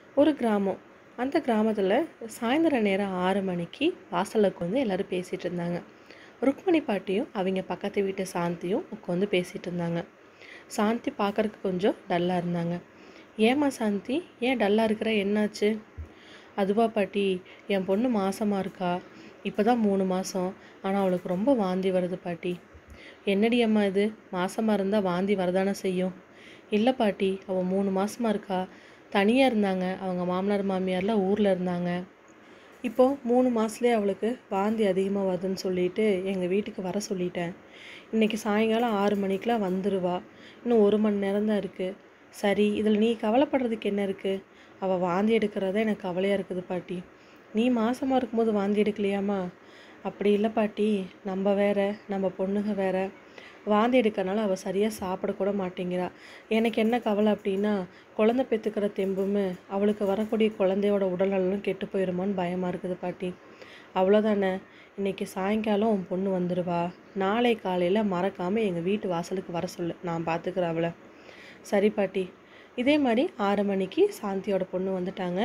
ஒரு கிராமம் அந்த கிராமத்தில் சாயந்தர நேரம் ஆறு மணிக்கு வாசலுக்கு வந்து எல்லோரும் பேசிகிட்டு இருந்தாங்க ருக்மணி பாட்டியும் அவங்க பக்கத்து வீட்டு சாந்தியும் உட்காந்து பேசிகிட்டு இருந்தாங்க சாந்தி பார்க்கறதுக்கு கொஞ்சம் டல்லாக இருந்தாங்க ஏம்மா சாந்தி ஏன் டல்லாக இருக்கிற என்னாச்சு அதுவா பாட்டி என் பொண்ணு மாசமாக இருக்கா இப்போ தான் மூணு மாதம் ஆனால் அவளுக்கு ரொம்ப வாந்தி வருது பாட்டி என்னடி அம்மா இது மாசமாக இருந்தால் வாந்தி வரதானே செய்யும் இல்லை பாட்டி அவள் மூணு மாசமாக இருக்கா தனியாக இருந்தாங்க அவங்க மாமனார் மாமியார்லாம் ஊரில் இருந்தாங்க இப்போது மூணு மாதத்துலேயே அவளுக்கு வாந்தி அதிகமாக வருதுன்னு சொல்லிட்டு எங்கள் வீட்டுக்கு வர சொல்லிட்டேன் இன்றைக்கி சாயங்காலம் ஆறு மணிக்கெலாம் வந்துடுவா இன்னும் ஒரு மணி நேரம் தான் இருக்குது சரி இதில் நீ கவலைப்படுறதுக்கு என்ன இருக்குது அவள் வாந்தி எடுக்கிறதா எனக்கு கவலையாக இருக்குது பாட்டி நீ மாசமாக இருக்கும்போது வாந்தி எடுக்கலையாம்மா அப்படி இல்லை பாட்டி நம்ம வேற நம்ம பொண்ணுங்க வேற வாந்தி எடுக்கறனால அவள் சரியாக சாப்பிடக்கூட மாட்டேங்கிறா எனக்கு என்ன கவலை அப்படின்னா குழந்தை பெற்றுக்கிற தெம்புமே அவளுக்கு வரக்கூடிய குழந்தையோட உடல்நலம் கெட்டு போயிடுமோன்னு பயமாக இருக்குது பாட்டி அவ்வளோதானே இன்னைக்கு சாயங்காலம் உன் பொண்ணு வந்துடுவா நாளை காலையில் மறக்காமல் எங்கள் வீட்டு வாசலுக்கு வர சொல்லு நான் பார்த்துக்கிறேன் அவளை சரி பாட்டி இதே மாதிரி ஆறு மணிக்கு சாந்தியோட பொண்ணு வந்துட்டாங்க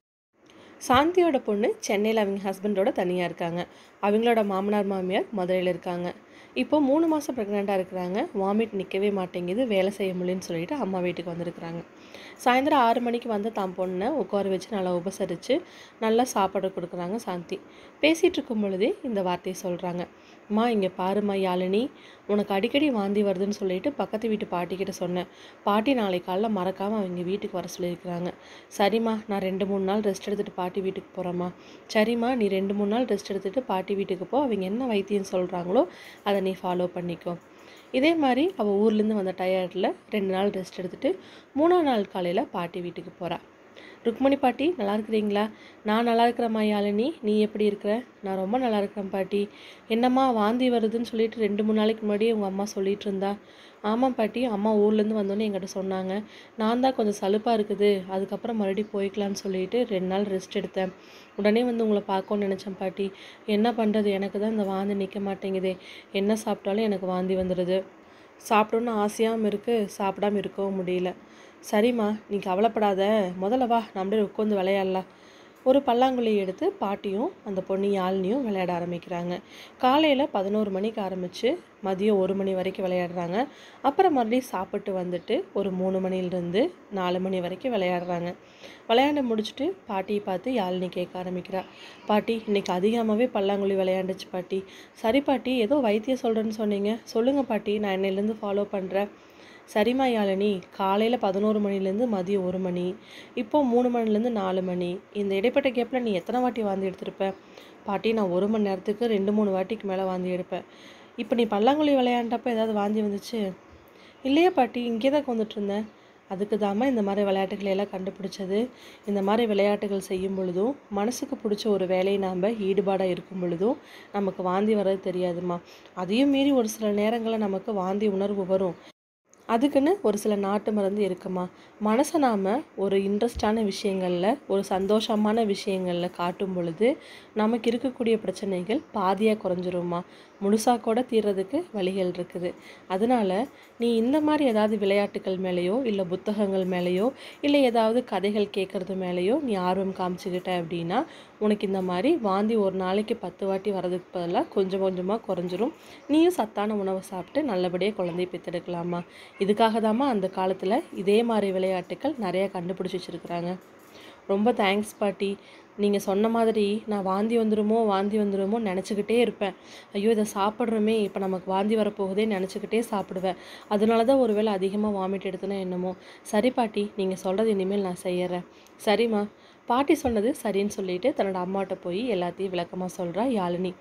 சாந்தியோட பொண்ணு சென்னையில் அவங்க ஹஸ்பண்டோட தனியாக இருக்காங்க அவங்களோட மாமனார் மாமியார் மதுரையில் இருக்காங்க இப்போ மூணு மாதம் ப்ரெக்னெண்ட்டாக இருக்கிறாங்க வாமிட் நிற்கவே மாட்டேங்குது வேலை செய்ய முடியலன்னு சொல்லிட்டு அம்மா வீட்டுக்கு வந்திருக்கிறாங்க சாயந்தரம் ஆறு மணிக்கு வந்து தான் பொண்ணை உட்கார வச்சு நல்லா உபசரித்து நல்லா சாப்பாடு கொடுக்குறாங்க சாந்தி பேசிகிட்டு இருக்கும் பொழுதே இந்த வார்த்தையை சொல்கிறாங்க அம்மா இங்கே பாரும்மா யாழினி உனக்கு அடிக்கடி வாந்தி வருதுன்னு சொல்லிட்டு பக்கத்து வீட்டு பாட்டிக்கிட்ட சொன்னேன் பாட்டி நாளை காலைல மறக்காமல் அவங்க வீட்டுக்கு வர சொல்லியிருக்கிறாங்க சரிம்மா நான் ரெண்டு மூணு நாள் ரெஸ்ட் எடுத்துகிட்டு பாட்டி வீட்டுக்கு போகிறேம்மா சரிம்மா நீ ரெண்டு மூணு நாள் ரெஸ்ட் எடுத்துகிட்டு பாட்டி வீட்டுக்கு போ அவங்க என்ன வைத்தியம் சொல்கிறாங்களோ அதை நீ ஃபாலோ பண்ணிக்கோ இதே மாதிரி அவள் ஊர்லேருந்து வந்த டயர்டில் ரெண்டு நாள் ரெஸ்ட் எடுத்துகிட்டு மூணாம் நாள் காலையில் பாட்டி வீட்டுக்கு போகிறா ருக்மணி பாட்டி நல்லா இருக்கிறீங்களா நான் நல்லா இருக்கிறேம்மா யாழினி நீ எப்படி இருக்கிற நான் ரொம்ப நல்லா இருக்கிறேன் பாட்டி என்னம்மா வாந்தி வருதுன்னு சொல்லிட்டு ரெண்டு மூணு நாளைக்கு முன்னாடியே உங்கள் அம்மா சொல்லிட்டு இருந்தா ஆமாம் பாட்டி அம்மா ஊர்லேருந்து வந்தோன்னே என்கிட்ட சொன்னாங்க நான் தான் கொஞ்சம் சலுப்பாக இருக்குது அதுக்கப்புறம் மறுபடியும் போய்க்கலான்னு சொல்லிட்டு ரெண்டு நாள் ரெஸ்ட் எடுத்தேன் உடனே வந்து உங்களை பார்க்கணும்னு நினச்சேன் பாட்டி என்ன பண்ணுறது எனக்கு தான் இந்த வாந்தி நிற்க மாட்டேங்குதே என்ன சாப்பிட்டாலும் எனக்கு வாந்தி வந்துடுது சாப்பிடணுன்னு ஆசையாகவும் இருக்குது சாப்பிடாம இருக்கவும் முடியல சரிம்மா நீ கவலைப்படாத முதல்ல வா நம்மளே உட்காந்து விளையாடலாம் ஒரு பல்லாங்குழி எடுத்து பாட்டியும் அந்த பொண்ணு யாழ்னியும் விளையாட ஆரம்பிக்கிறாங்க காலையில் பதினோரு மணிக்கு ஆரம்பித்து மதியம் ஒரு மணி வரைக்கும் விளையாடுறாங்க அப்புறம் மறுபடியும் சாப்பிட்டு வந்துட்டு ஒரு மூணு மணிலேருந்து நாலு மணி வரைக்கும் விளையாடுறாங்க விளையாண்டு முடிச்சுட்டு பாட்டியை பார்த்து யாழினி கேட்க ஆரம்பிக்கிறா பாட்டி இன்னைக்கு அதிகமாகவே பல்லாங்குழி விளையாண்டுச்சு பாட்டி சரி பாட்டி ஏதோ வைத்தியம் சொல்கிறேன்னு சொன்னீங்க சொல்லுங்கள் பாட்டி நான் இன்னையிலேருந்து ஃபாலோ பண்ணுறேன் சரிம்மா யாழினி காலையில் பதினோரு மணிலேருந்து மதியம் ஒரு மணி இப்போ மூணு மணிலேருந்து நாலு மணி இந்த இடைப்பட்ட கேப்பில் நீ எத்தனை வாட்டி வாந்தி எடுத்திருப்ப பாட்டி நான் ஒரு மணி நேரத்துக்கு ரெண்டு மூணு வாட்டிக்கு மேலே வாந்தி எடுப்பேன் இப்போ நீ பல்லாங்குழி விளையாண்டப்ப ஏதாவது வாந்தி வந்துச்சு இல்லையா பாட்டி இங்கே தான் வந்துட்டு இருந்தேன் அதுக்கு தாம்மா இந்த மாதிரி விளையாட்டுகளை எல்லாம் கண்டுபிடிச்சது இந்த மாதிரி விளையாட்டுகள் செய்யும் பொழுதும் மனசுக்கு பிடிச்ச ஒரு வேலையை நாம் ஈடுபாடாக இருக்கும் பொழுதும் நமக்கு வாந்தி வர்றது தெரியாதுமா அதையும் மீறி ஒரு சில நேரங்களில் நமக்கு வாந்தி உணர்வு வரும் அதுக்குன்னு ஒரு சில நாட்டு மருந்து இருக்குமா மனசை நாம் ஒரு இன்ட்ரெஸ்டான விஷயங்களில் ஒரு சந்தோஷமான விஷயங்களில் காட்டும் பொழுது நமக்கு இருக்கக்கூடிய பிரச்சனைகள் பாதியாக குறைஞ்சிருமா முழுசாக கூட தீர்றதுக்கு வழிகள் இருக்குது அதனால் நீ இந்த மாதிரி ஏதாவது விளையாட்டுகள் மேலேயோ இல்லை புத்தகங்கள் மேலேயோ இல்லை ஏதாவது கதைகள் கேட்குறது மேலேயோ நீ ஆர்வம் காமிச்சுக்கிட்ட அப்படின்னா உனக்கு இந்த மாதிரி வாந்தி ஒரு நாளைக்கு பத்து வாட்டி வரதுக்கு பதிலாக கொஞ்சம் கொஞ்சமாக குறைஞ்சிரும் நீயும் சத்தான உணவை சாப்பிட்டு நல்லபடியாக குழந்தைய பெற்றெடுக்கலாமா இதுக்காக தாம்மா அந்த காலத்தில் இதே மாதிரி விளையாட்டுகள் நிறையா கண்டுபிடிச்சி வச்சுருக்குறாங்க ரொம்ப தேங்க்ஸ் பாட்டி நீங்கள் சொன்ன மாதிரி நான் வாந்தி வந்துடுமோ வாந்தி வந்துடுமோ நினச்சிக்கிட்டே இருப்பேன் ஐயோ இதை சாப்பிட்றோமே இப்போ நமக்கு வாந்தி வரப்போகுதே நினச்சிக்கிட்டே சாப்பிடுவேன் அதனால தான் ஒருவேளை அதிகமாக வாமிட் எடுத்தனோ என்னமோ சரி பாட்டி நீங்கள் சொல்கிறது இனிமேல் நான் செய்யறேன் சரிம்மா பாட்டி சொன்னது சரின்னு சொல்லிட்டு தன்னோட அம்மாட்ட போய் எல்லாத்தையும் விளக்கமாக சொல்கிறா யாழினி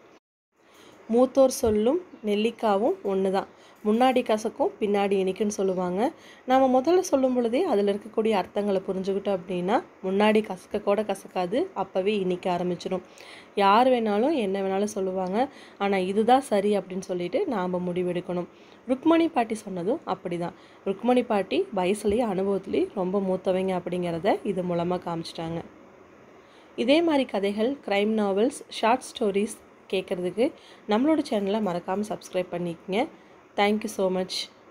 மூத்தோர் சொல்லும் நெல்லிக்காவும் ஒன்று தான் முன்னாடி கசக்கும் பின்னாடி இனிக்குன்னு சொல்லுவாங்க நாம் முதல்ல சொல்லும் பொழுதே அதில் இருக்கக்கூடிய அர்த்தங்களை புரிஞ்சுக்கிட்டோம் அப்படின்னா முன்னாடி கசக்க கூட கசக்காது அப்போவே இனிக்க ஆரம்பிச்சிடும் யார் வேணாலும் என்ன வேணாலும் சொல்லுவாங்க ஆனால் இதுதான் சரி அப்படின்னு சொல்லிட்டு நாம் முடிவெடுக்கணும் ருக்மணி பாட்டி சொன்னதும் அப்படி தான் ருக்மணி பாட்டி வயசுலேயும் அனுபவத்துலேயும் ரொம்ப மூத்தவங்க அப்படிங்கிறத இது மூலமாக காமிச்சிட்டாங்க இதே மாதிரி கதைகள் க்ரைம் நாவல்ஸ் ஷார்ட் ஸ்டோரிஸ் கேட்குறதுக்கு நம்மளோட சேனலை மறக்காமல் சப்ஸ்கிரைப் பண்ணிக்கங்க தேங்க்யூ ஸோ மச்